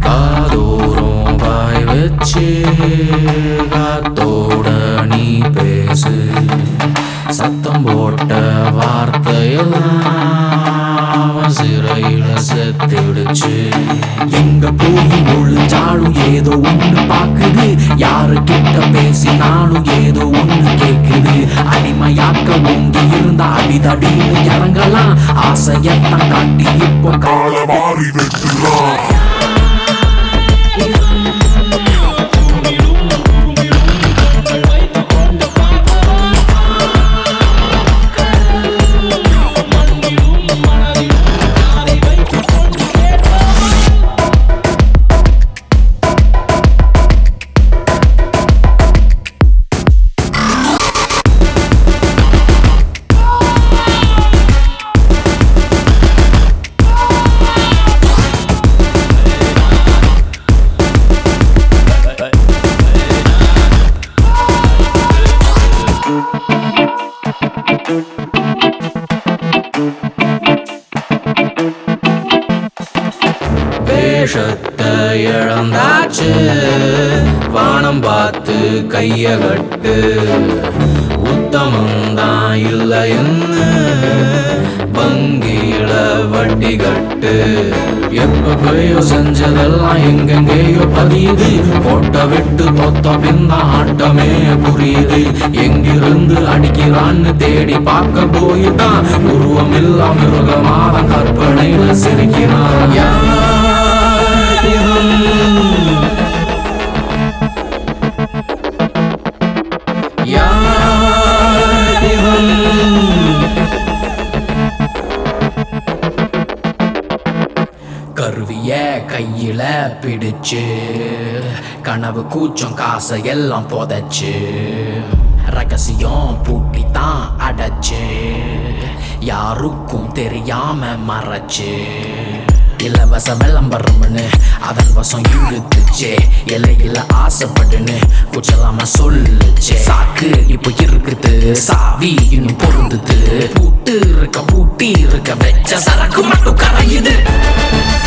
காதோறும் வாய் வச்சு காத்தோட நீ பேசு சத்தம் போட்ட வார்த்தையெல்லாம் அவன் சிறையில செத்திடுச்சு எங்க போய் ஒளிஞ்சாலும் ஏதோ ஒண்ணு பாக்குது யாரு கிட்ட பேசினாலும் ஏதோ ஒண்ணு கேக்குது அடிமையாக்க ஓங்கி இருந்தா அடிதடின்னு இறங்கலாம் ஆசையத்தான் காட்டி இப்போ கால மாறி வெட்டுறான் வேஷத்தை இழந்தாச்சு வானம் பார்த்து கைய கட்டு உத்தமந்தான் இல்லைன்னு வங்கியில வட்டி கட்டு எப்பயோ செஞ்சதெல்லாம் எங்கெங்கேயோ பதியுது போட்ட விட்டு பொத்த பின்ன ஆட்டமே புரியுது எங்கிருந்து அடிக்கிறான்னு தேடி பார்க்க போய்தான் உருவம் இல்லா மிருகமாதான் கற்பனையில சிரிக்கிறான் யார் இவன்? யார் இவன்? கருவிய கையில பிடிச்சு கனவு கூச்சம் காசை எல்லாம் புதைச்சு ரகசியம் பூட்டி தான் அடைச்சு யாருக்கும் தெரியாம மறைச்சு இலவச விளம்பரம்னு அதன் வசம் இழுத்துச்சே இலையில ஆசைப்பட்டுன்னு குச்சலாம சொல்லுச்சே சாக்கு இப்ப இருக்குது சாவி இன்னும் பொருந்துது பூட்டு இருக்க பூட்டி இருக்க வெச்ச சரக்கு மட்டும் கரையுது